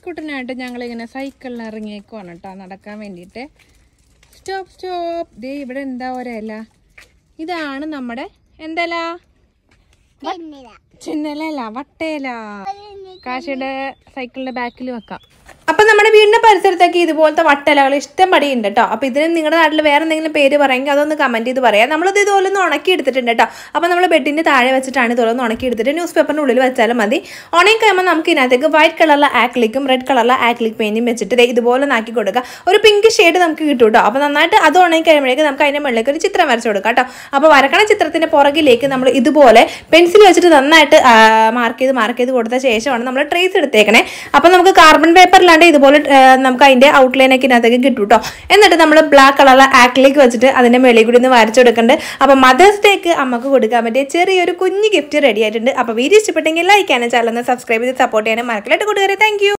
ഐസ്കുട്ടനായിട്ട് ഞങ്ങളിങ്ങനെ സൈക്കിളിൽ ഇറങ്ങിയേക്കുവാണ് കേട്ടോ നടക്കാൻ വേണ്ടിയിട്ട് സ്റ്റോപ്പ് സ്റ്റോപ്പ് ദേ ഇവിടെ എന്താ ഒരല ഇതാണ് നമ്മുടെ എന്തല ചിന്നലല്ല വട്ടേല കാശിയുടെ സൈക്കിളിന്റെ ബാക്കിൽ വെക്കാം അപ്പൊ നമ്മുടെ വീടിന്റെ പരിസരത്തൊക്കെ ഇതുപോലത്തെ വട്ടലകൾ ഇഷ്ടം പടി ഉണ്ട് കേട്ടോ അപ്പൊ ഇതിന് നിങ്ങളുടെ നാട്ടിൽ വേറെ എന്തെങ്കിലും പേര് പറയുമെങ്കിൽ അതൊന്ന് കമന്റ് ചെയ്ത് പറയാം നമ്മളിത് ഇതുപോലെ ഒന്ന് ഉണക്കി എടുത്തിട്ടുണ്ട് കേട്ടോ അപ്പൊ നമ്മൾ ബെഡിന്റെ താഴെ വെച്ചിട്ടാണ് ഇതുപോലെ ഒന്ന് ഉണക്കി എടുത്തിട്ട് ന്യൂസ് പേപ്പറിന്റെ ഉള്ളിൽ വെച്ചാലും മതി ഉണങ്ങി കഴിയുമ്പോൾ നമുക്ക് ഇതിനകത്തേക്ക് വൈറ്റ് കളറിലെ ആക്ലിക്കും റെഡ് കളറിലെ ആക്ലിക് പെയിന്റും വെച്ചിട്ട് ദേ ഇതുപോലെ ഒന്ന് ആക്കി കൊടുക്കുക ഒരു പിങ്ക് ഷെയ്ഡ് നമുക്ക് കിട്ടും കേട്ടോ അപ്പൊ നന്നായിട്ട് അത് ഉണങ്ങി കഴിയുമ്പോഴേക്ക് നമുക്ക് അതിന്റെ മുകളിലേക്ക് ഒരു ചിത്രം വരച്ചു കൊടുക്കാം കേട്ടോ അപ്പൊ വരക്കണ ചിത്രത്തിന്റെ പുറകിലേക്ക് നമ്മൾ ഇതുപോലെ പെൻസിൽ വെച്ചിട്ട് നന്നായിട്ട് മാർക്ക് ചെയ്ത് മാർക്ക് ചെയ്ത് കൊടുത്ത ശേഷമാണ് നമ്മൾ ട്രേസ് എടുത്തേക്കണേ അപ്പൊ നമുക്ക് കാർബൺ പേപ്പറിലാണ്ട് ഇതുപോലെ ആ, നമുക്ക് അതിന്റെ ഔട്ട്ലൈൻ ഒക്കെ ഇതിനകത്തേക്ക് കിട്ടും കേട്ടോ എന്നിട്ട് നമ്മൾ ബ്ലാക്ക് കളറിലെ ആക്ലിലേക്ക് വെച്ചിട്ട് അതിന്റെ മേളിൽ കൂടി ഒന്ന് വരച്ചു കൊടുക്കുന്നുണ്ട് അപ്പൊ മദേഴ്സ് ഡേക്ക് അമ്മക്ക് കൊടുക്കാൻ പറ്റിയ ചെറിയൊരു കുഞ്ഞു ഗിഫ്റ്റ് റെഡി ആയിട്ടുണ്ട് അപ്പൊ വീഡിയോ ഇഷ്ടപ്പെട്ടെങ്കിൽ ലൈക്ക് ചെയ്യാനും ചാനൽ ഒന്ന് സബ്സ്ക്രൈബ് ചെയ്ത് സപ്പോർട്ട് ചെയ്യാനും മറക്കലായിട്ട് കൂട്ടുകാരെ താങ്ക്